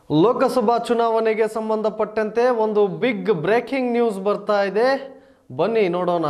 ಲೋಕಸಭಾ ಚುನಾವಣೆಗೆ ಸಂಬಂಧಪಟ್ಟಂತೆ ಒಂದು ಬಿಗ್ ಬ್ರೇಕಿಂಗ್ ನ್ಯೂಸ್ ಬರ್ತಾ ಇದೆ ಬನ್ನಿ ನೋಡೋಣ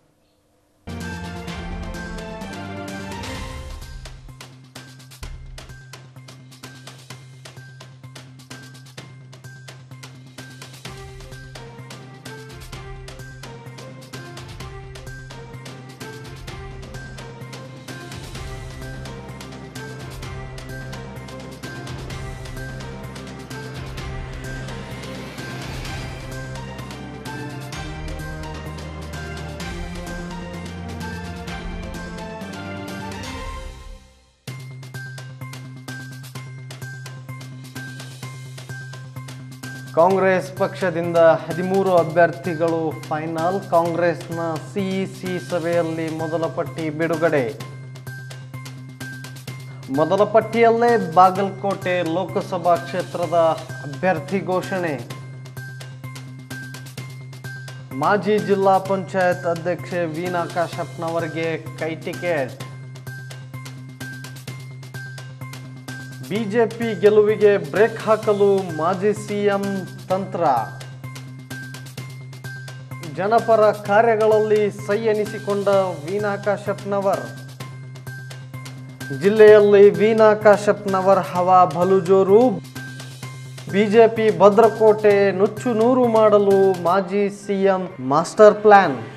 ಕಾಂಗ್ರೆಸ್ ಪಕ್ಷದಿಂದ ಹದಿಮೂರು ಅಭ್ಯರ್ಥಿಗಳು ಫೈನಲ್ ಕಾಂಗ್ರೆಸ್ನ ಸಿಇಸಿ ಸಭೆಯಲ್ಲಿ ಮೊದಲ ಪಟ್ಟಿ ಬಿಡುಗಡೆ ಮೊದಲ ಪಟ್ಟಿಯಲ್ಲೇ ಬಾಗಲಕೋಟೆ ಲೋಕಸಭಾ ಕ್ಷೇತ್ರದ ಅಭ್ಯರ್ಥಿ ಘೋಷಣೆ ಮಾಜಿ ಜಿಲ್ಲಾ ಪಂಚಾಯತ್ ಅಧ್ಯಕ್ಷೆ ವೀಣಾ ಕಾಶಪ್ಪನವರಿಗೆ ಕೈ ಟಿಕೆಟ್ ಬಿಜೆಪಿ ಗೆಲುವಿಗೆ ಬ್ರೇಕ್ ಹಾಕಲು ಮಾಜಿ ಸಿಎಂ ತಂತ್ರ ಜನಪರ ಕಾರ್ಯಗಳಲ್ಲಿ ಸೈ ಎನಿಸಿಕೊಂಡ ವೀಣಾ ಕಾಶಪ್ಪನವರ್ ಜಿಲ್ಲೆಯಲ್ಲಿ ವೀಣಾ ಕಾಶಪ್ಪನವರ್ ಹವಾ ಬಲು ಜೋರು ಬಿಜೆಪಿ ಭದ್ರಕೋಟೆ ನುಚ್ಚು ನೂರು ಮಾಡಲು ಮಾಜಿ ಸಿಎಂ ಮಾಸ್ಟರ್ ಪ್ಲಾನ್